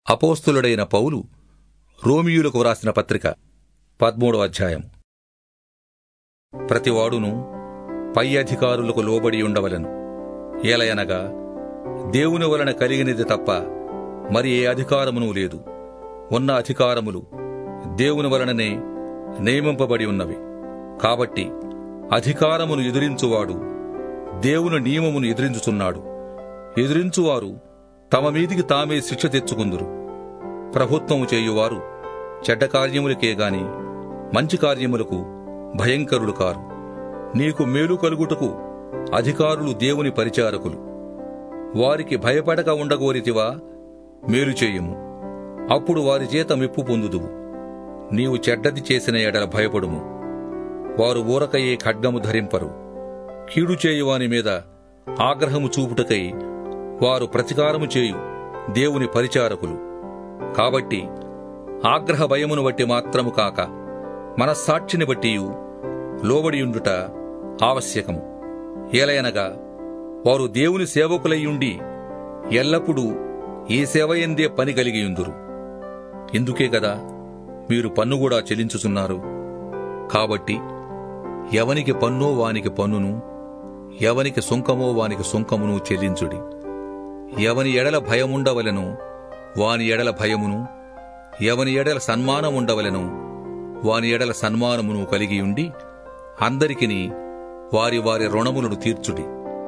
అపోస్తులుడైన పౌలు రోమియులకు వ్రాసిన పత్రిక పదమూడవ అధ్యాయం ప్రతివాడును పై అధికారులకు లోబడి ఉండవలెను ఏలయనగా దేవుని వలన కలిగినది తప్ప మరి ఏ అధికారమును లేదు ఉన్న అధికారములు దేవుని వలననే నియమింపబడి ఉన్నవి కాబట్టి అధికారమును ఎదిరించువాడు దేవుని నియమమును ఎదిరించుచున్నాడు ఎదిరించువారు తమ మీదికి తామే శిక్ష తెచ్చుకుందురు ప్రభుత్వము చేయువారు చెడ్డ కార్యములకే గాని మంచి కార్యములకు భయంకరుడు కారు నీకు మేలు కలుగుటకు అధికారులు దేవుని పరిచారకులు వారికి భయపడక ఉండగోరితివా మేలు చేయుము అప్పుడు వారి చేత మెప్పు పొందుదువు నీవు చెడ్డది చేసిన ఎడల భయపడుము వారు ఊరకయ్యే ఖడ్గము ధరింపరు కీడు చేయువాని మీద ఆగ్రహము చూపుటకై వారు ప్రతికారము చేయు దేవుని పరిచారకులు కాబట్టి ఆగ్రహ భయమును బట్టి మాత్రము కాక మనస్సాక్షిని బట్టియు లోబడియుండుట ఆవశ్యకము ఏలయనగా వారు దేవుని సేవకులయ్యుండి ఎల్లప్పుడూ ఈ సేవయందే పని కలిగియుందురు ఇందుకే గదా మీరు పన్ను కూడా చెల్లించుచున్నారు కాబట్టి ఎవనికి పన్నో వానికి పన్నును ఎవనికి సుంకమో వానికి సుంకమును చెల్లించుడి ఎవని ఎడల భయముండవలెను వాని ఎడల భయమును ఎవని ఎడల సన్మానముండవలెను వాని ఎడల సన్మానమును కలిగియుండి అందరికిని వారి వారి రుణములను తీర్చుడి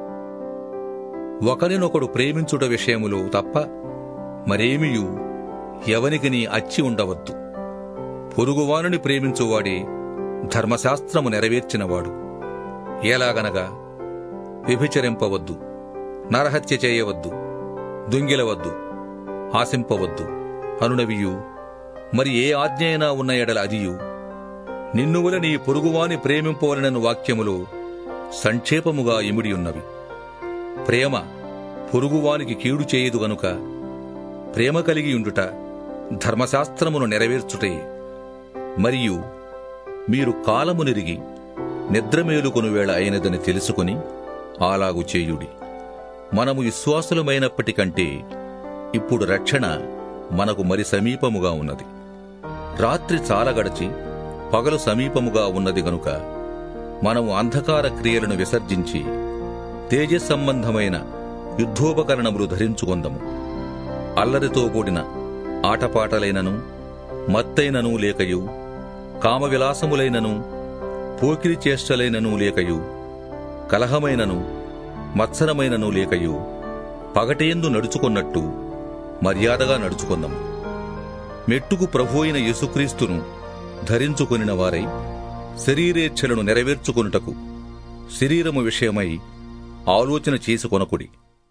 ఒకరినొకడు ప్రేమించుట విషయములో తప్ప మరేమియు ఎవనికిని అచ్చి ఉండవద్దు పొరుగువానుని ప్రేమించువాడే ధర్మశాస్త్రము నెరవేర్చినవాడు ఎలాగనగా వ్యభిచరింపవద్దు నరహత్య చేయవద్దు దొంగిలవద్దు ఆశింపవద్దు అనునవియు మరి ఏ ఆజ్ఞైనా ఉన్న ఎడల అదియు నిన్నువల నీ పొరుగువాని ప్రేమింపవలనను వాక్యములో సంక్షేపముగా ఇమిడి ఉన్నవి ప్రేమ పొరుగువానికి కీడు చేయదు గనుక ప్రేమ కలిగి ఉండుట ధర్మశాస్త్రమును నెరవేర్చుటే మరియు మీరు కాలము నెరిగి నిద్రమేలుకొను వేళ అయినదని తెలుసుకుని అలాగు చేయుడి మనము విశ్వాసులమైనప్పటికంటే ఇప్పుడు రక్షణ మనకు మరి సమీపముగా ఉన్నది రాత్రి చాలా గడిచి పగలు సమీపముగా ఉన్నది గనుక మనము అంధకార క్రియలను విసర్జించి తేజ సంబంధమైన యుద్ధోపకరణములు ధరించుకొందము అల్లరితో కూడిన ఆటపాటలైనను మత్తైనను లేకయు కామవిలాసములైనను పోకిరి చేష్టలైనను లేకయు కలహమైనను మత్సరమైనను లేకయు పగటేందు నడుచుకొన్నట్టు మర్యాదగా నడుచుకుందాం మెట్టుకు ప్రభు అయిన యేసుక్రీస్తును ధరించుకొనిన వారై శరీరేచ్ఛలను నెరవేర్చుకొనుటకు శరీరము విషయమై ఆలోచన చేసుకొనకుడి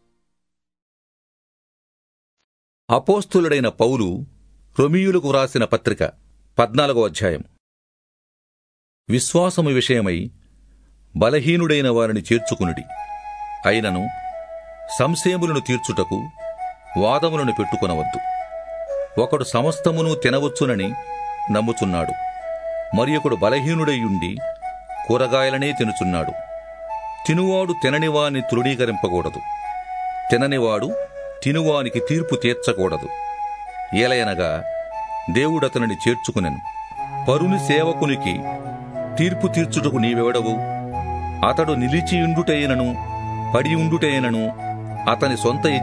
అపోస్తులుడైన పౌలు రొమియులకు వ్రాసిన పత్రిక పద్నాలుగో అధ్యాయం విశ్వాసము విషయమై బలహీనుడైన వారిని చేర్చుకునుడి అయినను సంశయములను తీర్చుటకు వాదములను పెట్టుకొనవద్దు ఒకడు సమస్తమును తినవచ్చునని నమ్ముచున్నాడు మరి ఒకడు బలహీనుడైయుండి కూరగాయలనే తినుచున్నాడు తినువాడు తిననివాని తృణీకరింపకూడదు తిననివాడు తినువానికి తీర్పు తీర్చకూడదు ఏలయనగా దేవుడతనిని చేర్చుకునెను పరుని సేవకునికి తీర్పు తీర్చుటకు నీవెవడవు అతడు నిలిచియుండుటైనను పడియుండుటైనను అతని సొంత